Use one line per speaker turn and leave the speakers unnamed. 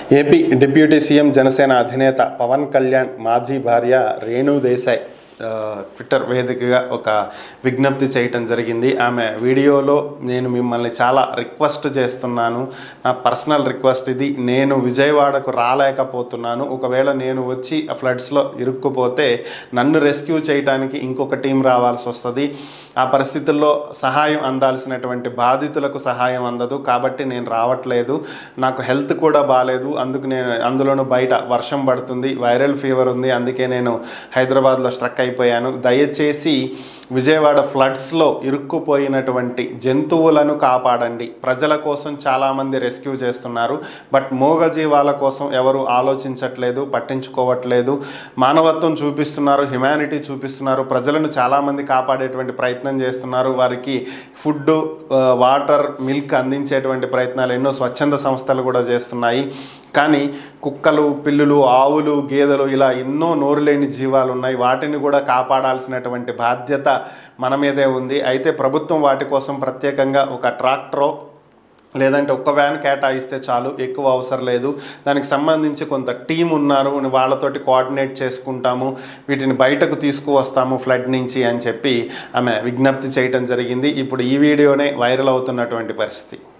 AP deputy CM Janasena అధినేత పవన్ కళ్యాణ్ మాజీ భార్య రేణు దేశాయ్ ఆ, ట్విట్టర్ వేదికగా ఒక విజ్ఞప్తి చేయటం జరిగింది ఆమె వీడియోలో నేను మిమ్మల్ని చాలా రిక్వెస్ట్ చేస్తున్నాను నా పర్సనల్ రిక్వెస్ట్ ఇది నేను విజయవాడకు రాలేకపోతున్నాను ఒకవేళ నేను వచ్చి ఆ ఫ్లడ్స్లో ఇరుక్కుపోతే నన్ను రెస్క్యూ చేయడానికి ఇంకొక టీం రావాల్సి వస్తుంది ఆ పరిస్థితుల్లో సహాయం అందాల్సినటువంటి బాధితులకు సహాయం అందదు కాబట్టి నేను రావట్లేదు నాకు హెల్త్ కూడా బాగాలేదు అందుకు నేను అందులోనూ బయట వర్షం పడుతుంది వైరల్ ఫీవర్ ఉంది అందుకే నేను హైదరాబాద్లో స్ట్రక్ అయిపోయాను దయచేసి విజయవాడ ఫ్లడ్స్లో ఇరుక్కుపోయినటువంటి జంతువులను కాపాడండి ప్రజల కోసం చాలామంది రెస్క్యూ చేస్తున్నారు బట్ మూగజీవాల కోసం ఎవరు ఆలోచించట్లేదు పట్టించుకోవట్లేదు మానవత్వం చూపిస్తున్నారు హ్యుమానిటీ చూపిస్తున్నారు ప్రజలను చాలామంది కాపాడేటువంటి ప్రయత్నం చేస్తున్నారు వారికి ఫుడ్ వాటర్ మిల్క్ అందించేటువంటి ప్రయత్నాలు ఎన్నో స్వచ్ఛంద సంస్థలు కూడా చేస్తున్నాయి కానీ కుక్కలు పిల్లులు ఆవులు గేదెలు ఇలా ఎన్నో నోరు లేని జీవాలు ఉన్నాయి వాటిని కూడా కాపాడాల్సినటువంటి బాధ్యత మన మీదే ఉంది అయితే ప్రభుత్వం వాటి కోసం ప్రత్యేకంగా ఒక ట్రాక్టరో లేదంటే ఒక్క వ్యాన్ కేటాయిస్తే చాలు ఎక్కువ అవసరం లేదు దానికి సంబంధించి కొంత టీం ఉన్నారు వాళ్ళతోటి కోఆర్డినేట్ చేసుకుంటాము వీటిని బయటకు తీసుకువస్తాము ఫ్లడ్ నుంచి అని చెప్పి ఆమె విజ్ఞప్తి చేయటం జరిగింది ఇప్పుడు ఈ వీడియోనే వైరల్ అవుతున్నటువంటి పరిస్థితి